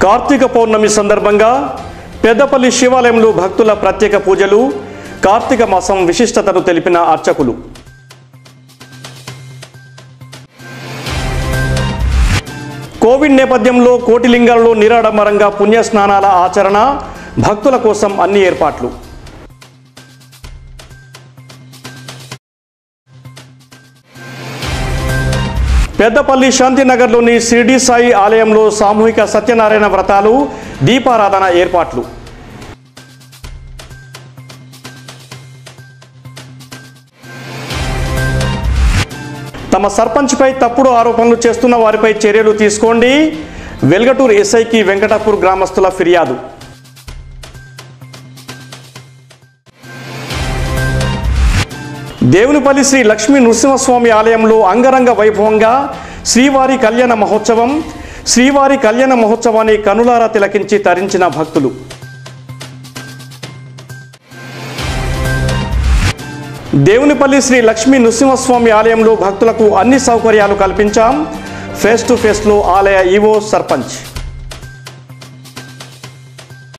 కార్తీక పౌర్ణమి సందర్భంగా పెద్దపల్లి శివాలయంలో భక్తుల ప్రత్యేక పూజలు కార్తీక మాసం విశిష్టతను తెలిపిన అర్చకులు కోవిడ్ నేపథ్యంలో కోటిలింగాల్లో నిరాడంబరంగా పుణ్యస్నానాల ఆచరణ భక్తుల కోసం అన్ని ఏర్పాట్లు పెద్దపల్లి శాంతినగర్లోని షిర్డీ సాయి ఆలయంలో సామూహిక సత్యనారాయణ వ్రతాలు దీపారాధన ఏర్పాట్లు తమ సర్పంచ్పై తప్పుడు ఆరోపణలు చేస్తున్న వారిపై చర్యలు తీసుకోండి వెల్గటూరు ఎస్ఐకి వెంకటాపూర్ గ్రామస్తుల ఫిర్యాదు దేవునిపల్లి శ్రీ లక్ష్మీ నృసింహస్వామి ఆలయంలో అంగరంగ వైభవంగా శ్రీవారి కళ్యాణ మహోత్సవం శ్రీవారి కళ్యాణ మహోత్సవాన్ని కనులారా తిలకించి తరించిన భక్తులు దేవునిపల్లి శ్రీ లక్ష్మీ నృసింహస్వామి ఆలయంలో భక్తులకు అన్ని సౌకర్యాలు కల్పించాం ఫేస్ టు ఫేస్లో ఆలయ ఈవో సర్పంచ్